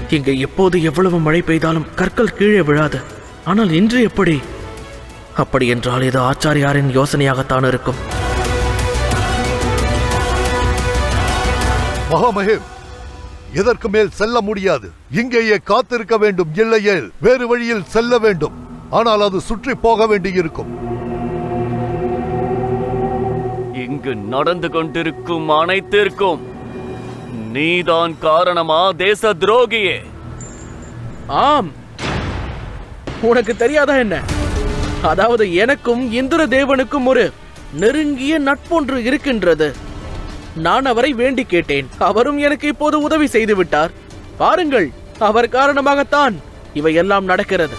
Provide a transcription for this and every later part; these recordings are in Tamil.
இங்கு எப்போது எவ்வளவு மழை பெய்தாலும் கற்கள் கீழே விழாது ஆனால் இன்று எப்படி அப்படி என்றால் இது ஆச்சாரியாரின் யோசனையாகத்தான் இருக்கும் மகாமகேம் இதற்கு மேல் செல்ல முடியாது இங்கேயே காத்திருக்க வேண்டும் இல்லையேல் வேறு வழியில் செல்ல வேண்டும் ஆனால் அது சுற்றி போக வேண்டியிருக்கும் இங்கு நடந்து கொண்டிருக்கும் அனைத்திற்கும் நீதான் காரணமா தேச துரோகியே ஆம் உனக்கு தெரியாதா என்ன அதாவது எனக்கும் இந்திர தேவனுக்கும் ஒரு நெருங்கிய நட்பொன்று இருக்கின்றது நான் அவரை வேண்டி கேட்டேன் அவரும் எனக்கு இப்போது உதவி செய்து விட்டார் பாருங்கள் அவர் காரணமாகத்தான் இவையெல்லாம் நடக்கிறது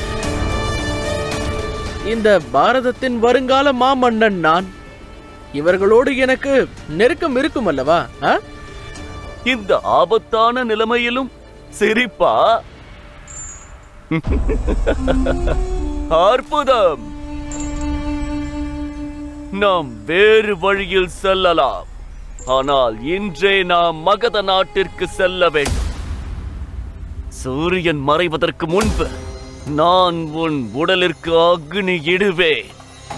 இந்த பாரதத்தின் வருங்கால மாமன்னன் நான் இவர்களோடு எனக்கு நெருக்கம் இருக்கும் அல்லவா ஆ? இந்த ஆபத்தான நிலைமையிலும் சிரிப்பா அற்புதம் நாம் வேறு வழியில் செல்லலாம் ஆனால் இன்றே நாம் மகத நாட்டிற்கு செல்ல வேண்டும் சூரியன் மறைவதற்கு முன்பு நான் உன் உடலிற்கு அக்னி இடுவேன்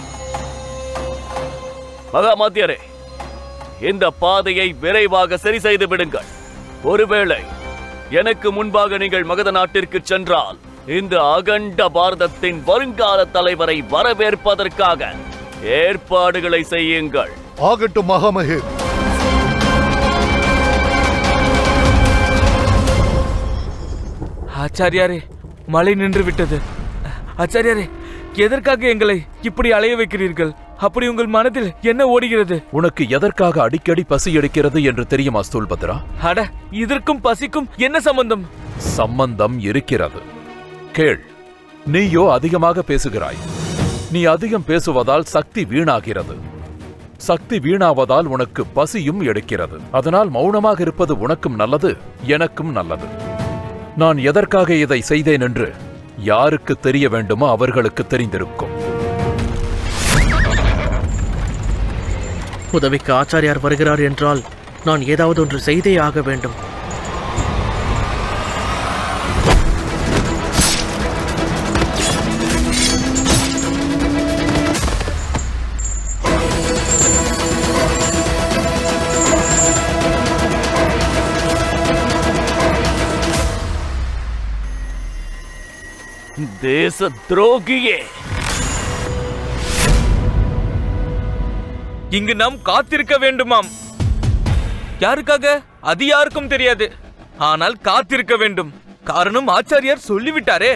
மகாமாத்தியரே இந்த பாதையை விரைவாக சரி செய்து விடுங்கள் ஒருவேளை எனக்கு முன்பாக நீங்கள் மகத நாட்டிற்கு சென்றால் இந்த அகண்ட பாரதத்தின் வருங்கால தலைவரை வரவேற்பதற்காக ஏற்பாடுகளை செய்யுங்கள் ஆகட்டும் மகாமகேம் ஆச்சாரியாரே மழை நின்று விட்டது ஆச்சாரியாரே எதற்காக எங்களை இப்படி அலைய வைக்கிறீர்கள் அப்படி உங்கள் மனதில் என்ன ஓடுகிறது உனக்கு எதற்காக அடிக்கடி பசி எடுக்கிறது என்று தெரியுமா ஸ்தூல்பத்ரா அட இதற்கும் பசிக்கும் என்ன சம்பந்தம் சம்பந்தம் இருக்கிறது கேள் நீயோ அதிகமாக பேசுகிறாய் நீ அதிகம் பேசுவதால் சக்தி வீணாகிறது சக்தி வீணாவதால் உனக்கு பசியும் எடுக்கிறது அதனால் மௌனமாக இருப்பது உனக்கும் நல்லது எனக்கும் நல்லது நான் எதற்காக இதை செய்தேன் என்று யாருக்கு தெரிய வேண்டுமோ அவர்களுக்கு தெரிந்திருக்கும் உதவிக்கு ஆச்சாரியார் வருகிறார் என்றால் நான் ஏதாவது ஒன்று செய்தே ஆக வேண்டும் தேச துரோகியே இங்கு நாம் காத்திருக்க வேண்டுமாம் யாருக்காக அது யாருக்கும் தெரியாது ஆனால் காத்திருக்க வேண்டும் காரணம் ஆச்சாரியார் சொல்லிவிட்டாரே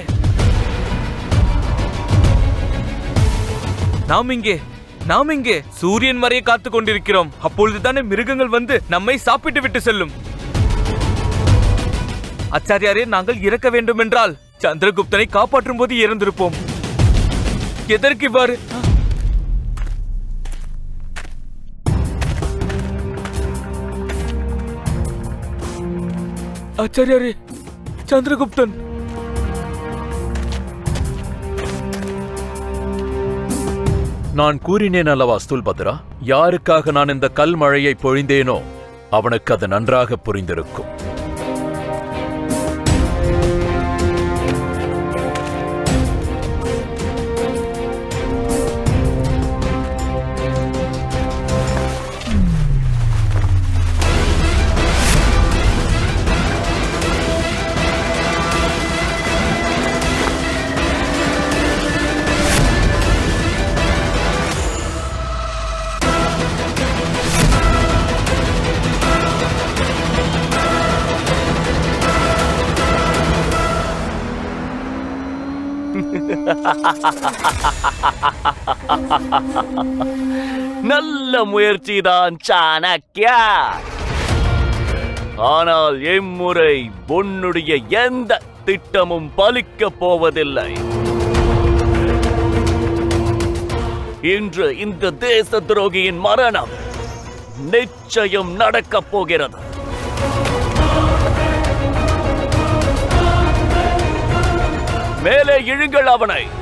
நாம் இங்கே நாம் இங்கே சூரியன் வரைய காத்துக் கொண்டிருக்கிறோம் அப்பொழுதுதானே மிருகங்கள் வந்து நம்மை சாப்பிட்டு விட்டு செல்லும் ஆச்சாரியாரே நாங்கள் இறக்க வேண்டும் என்றால் சந்திரகுப்தனை காப்பாற்றும் போது இறந்திருப்போம் எதற்கு இவ்வாறு ஆச்சாரியாரே சந்திரகுப்தன் நான் கூறினேன் அல்லவா ஸ்தூல்பத்ரா யாருக்காக நான் இந்த கல் மழையை பொழிந்தேனோ அவனுக்கு அது நன்றாக புரிந்திருக்கும் நல்ல முயற்சிதான் சாணக்கியா ஆனால் இம்முறை உன்னுடைய எந்த திட்டமும் பலிக்கப் போவதில்லை இன்று இந்த தேச துரோகியின் மரணம் நிச்சயம் நடக்கப் போகிறது மேலே இழுங்கள் அவனை